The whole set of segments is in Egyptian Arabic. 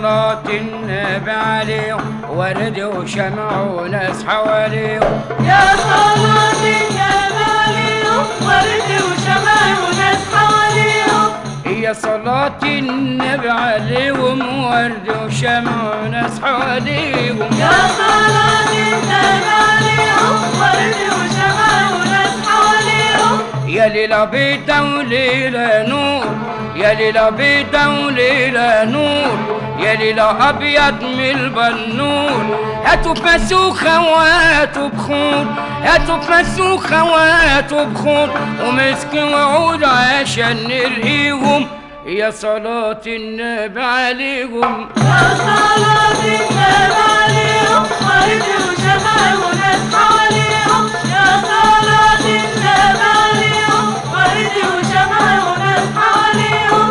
صلاة النبي عليهم ورد وشمع وناس حواليهم يا صلاة النبي عليهم ورد وشمع وناس حواليهم هي صلاة النبي عليهم ورد وشمع وناس حواليهم يا صلاة النبي عليهم ورد وشمع وناس حواليهم يا ليلة بيضة وليلة نور يا ليلة بيضة وليلة نور يا ليلة أبيض من البنور هاتوا بمسوخة وهاتوا بخور هاتوا بمسوخة وهاتوا بخور ومسك وعود عشان نرقيهم يا صلاة النبي عليهم يا صلاة النبي عليهم ورد وشمع وناس حواليهم يا صلاة النبي عليهم ورد وشمع وناس حواليهم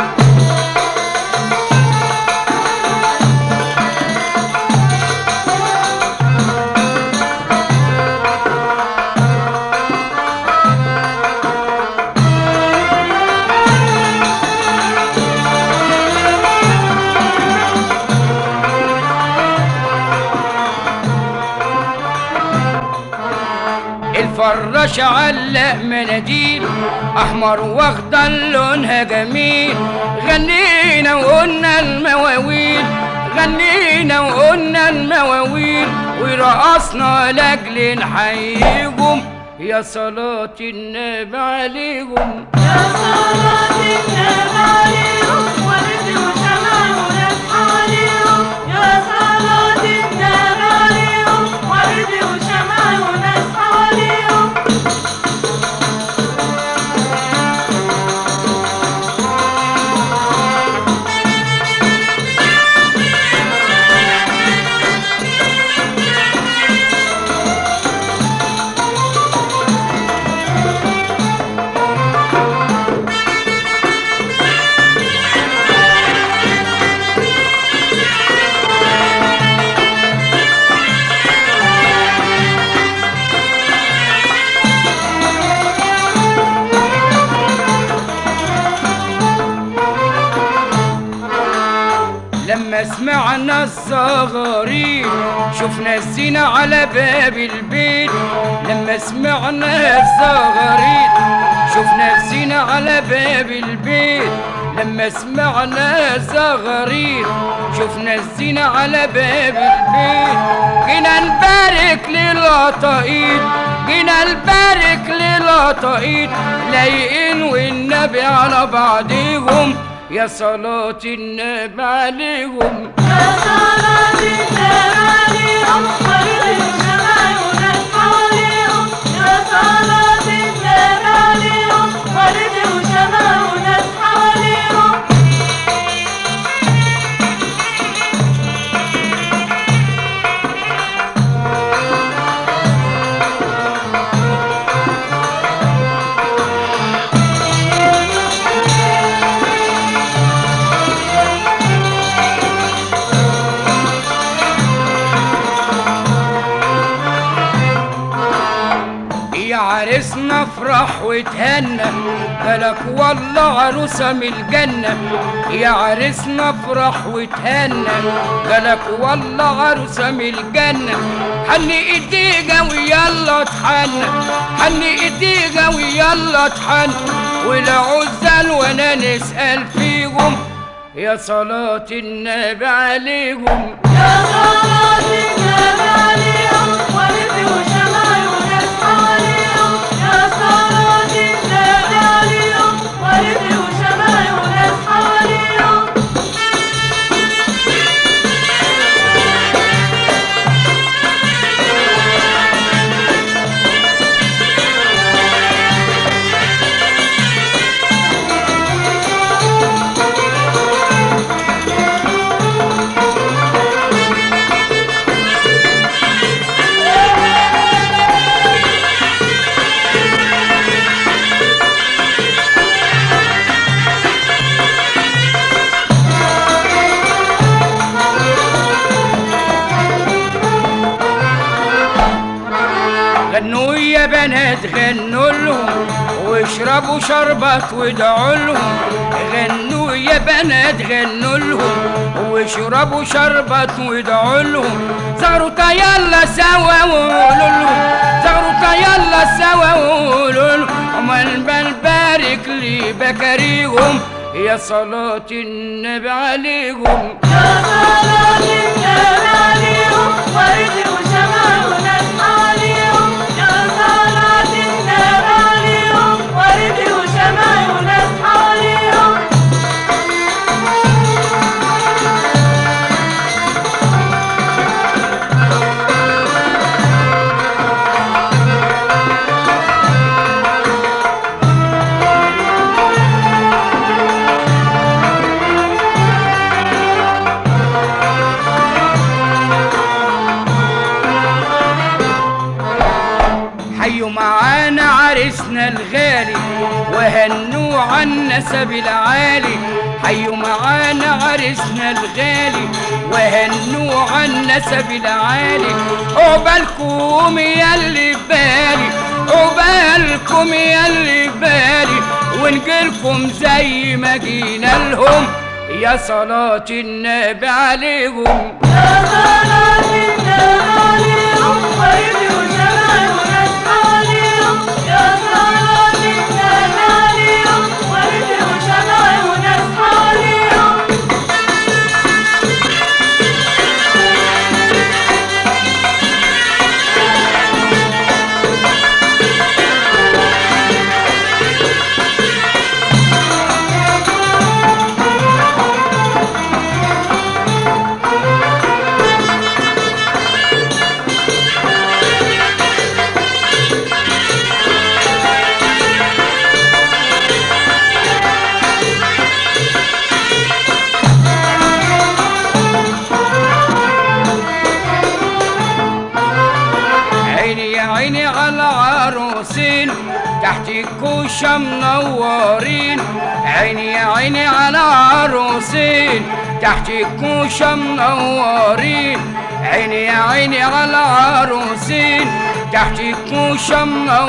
الفراش علق مناديل احمر واخضر لونها جميل غنينا وقلنا المواويل غنينا وقلنا المواويل ورقصنا لاجل نحييهم يا صلاة النبي عليهم يا صلاة النبي عليهم ورد وشمع وناس حواليهم يا صلاة النبي عليهم ورد وشمع وناس حواليهم لما سمعنا الصغارين شفنا الزينة على باب البيت لما سمعنا الصغارين شفنا الزينة على باب البيت لما سمعنا الصغارين شفنا الزينة على باب البيت جينا نبارك للقطايد جينا نبارك للقطايد لايقين والنبي على بعضيهم يا صلاة النبي عليهم يا صلاة النبي عليهم ورد وشمع وناس حواليهم يا صلاة النبي عليهم ورد وشمع وناس حواليهم يا عريسنا افرح وتهنى بالك والله عروسة من الجنة يا عريسنا افرح وتهنى بالك والله عروسة من الجنة حني ايديجا ويلا اتحنى حني ايديجا ويلا اتحنى ولا عزل وانا نسأل فيهم يا صلاة النبي عليهم يا صلاة النبي عليهم ورد وشمع وناس حواليهم يا صلاة النبي عليهم ورد وشمع وناس حواليهم غنوا يا بنات غنوا لهم واشربوا شربت وادعوا لهم غنوا غنوا يا بنات غنوا لهم واشربوا شربت وادعوا لهم زغروا يلا سوا وقولوا لهم زغروا يلا سوا وقولوا لهم امال بنبارك لي بكاريهم يا صلاة النبي عليهم يا صلاة النبي عليهم ورد وشمع وناس حواليهم يا صلاة النبي عليهم ورد وشمع وناس حواليهم حيوا معانا عرسنا الغالي وهنوا عنا سبيل عالي حيوا معانا عرسنا الغالي وهنوا عنا سبيل عالي عقبالكم يا اللي في بالي عقبالكم يا اللي في بالي ونجيلكم زي ما جينا لهم يا صلاة النبي عليهم يا صلاة النبي عليهم ورد وشمع وناس حواليهم يا صلاة النبي عليهم ورد وشمع وناس حواليهم عيني يا عيني على عروسين تحت الكوشة منورين عيني يا عيني على عروسين تحت الكوشة منورين عيني يا عيني على عروسين تحت الكوشة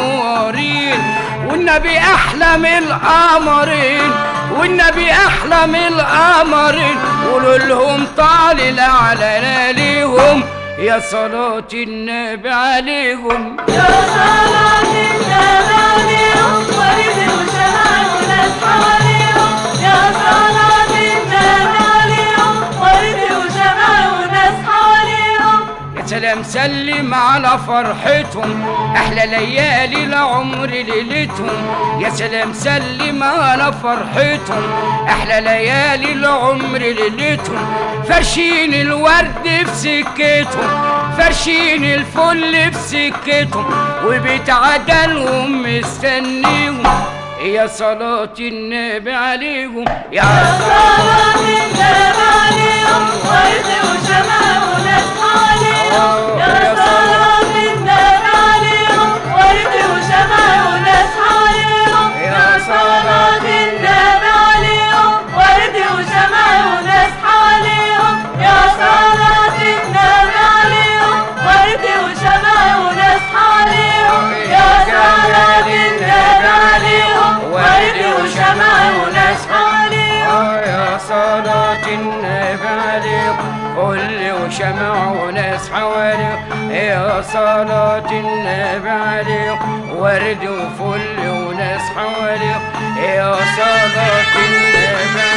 منورين والنبي أحلى من القمرين والنبي أحلى من القمرين قولوا لهم طالع على ليهم يا صلاة النبي عليهم يا صلاة النبي عليهم ورد وشمع وناس حواليهم يا صلاة النبي عليهم ورد وشمع وناس حواليهم يا سلام سلم على فرحتهم احلى ليالي العمر ليلتهم يا سلام سلم على فرحتهم احلى ليالي العمر ليلتهم فرشين الورد في سكتهم فرشين الفل في سكتهم وبيت عدلهم مستنيهم يا صلاة النبي عليهم يا يا صلاة النبي عليهم ورد وشمع وناس حواليهم يا صلاة النبي عليهم ورد وشمع وناس حواليهم يا صلاة النبي عليهم ورد وشمع وناس حواليهم يا صلاة النبي عليهم ورد وشمع وناس حواليهم يا صلاة النبي عليهم ورد وشمع وناس حواليهم يا صلاة النبي عليكم كل وشمع وناس حواليكم يا صلاة النبي عليكم ورد وفل وناس حواليكم يا صلاة النبي